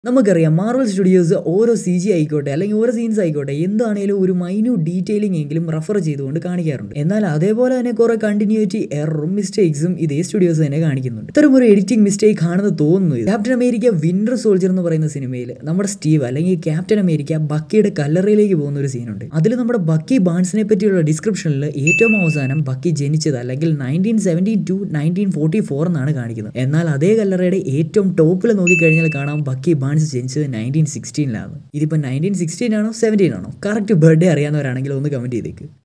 നമുക്കറിയാം Marvel Studios ഓരോ C G ആയിക്കോട്ടെ അല്ലെങ്കിൽ ഓരോ സീൻസ് ആയിക്കോട്ടെ എന്താണേലും ഒരു മൈന്യൂട്ട് ഡീറ്റെയിലിംഗ് എങ്കിലും റെഫർ ചെയ്തുകൊണ്ട് കാണിക്കാറുണ്ട് എന്നാൽ അതേപോലെ തന്നെ കുറെ കണ്ടിന്യൂറ്റി എററും മിസ്റ്റേക്സും ഇതേ സ്റ്റുഡിയോസ് തന്നെ കാണിക്കുന്നുണ്ട് ഇത്തരം ഒരു എഡിറ്റിംഗ് മിസ്റ്റേക്ക് ആണെന്ന് തോന്നുന്നു ഇത്. ക്യാപ്റ്റൻ അമേരിക്ക വിന്റർ സോൾജർ എന്ന് പറയുന്ന സിനിമയിൽ നമ്മുടെ സ്റ്റീവ് അല്ലെങ്കിൽ ക്യാപ്റ്റൻ അമേരിക്ക ബക്കിയുടെ കല്ലറയിലേക്ക് പോകുന്ന ഒരു സീനുണ്ട് അതിൽ നമ്മുടെ ബക്കി ബാൺസിനെ പറ്റിയുള്ള ഡിസ്ക്രിപ്ഷനിൽ ഏറ്റവും അവസാനം ബക്കി ജനിച്ചത് അല്ലെങ്കിൽ nineteen seventeen to nineteen forty four എന്നാണ് കാണിക്കുന്നത് എന്നാൽ അതേ കല്ലറയുടെ ഏറ്റവും ടോപ്പിൽ നോക്കിക്കഴിഞ്ഞാൽ കാണാം ബക്കി ബാൺസ് ജനിച്ചത് നയൻറ്റീൻ സിക്സ്റ്റീനിലാണ് ഇതിപ്പോൾ നയൻറ്റീൻ സിക്സ്റ്റീൻ ആണോ സെവൻറ്റീൻ ആണോ കറക്റ്റ് ബർത്ത്ഡേ അറിയാവുന്നവരാണെങ്കിൽ ഒന്ന് കമൻറ്റ് ചെയ്തേക്ക്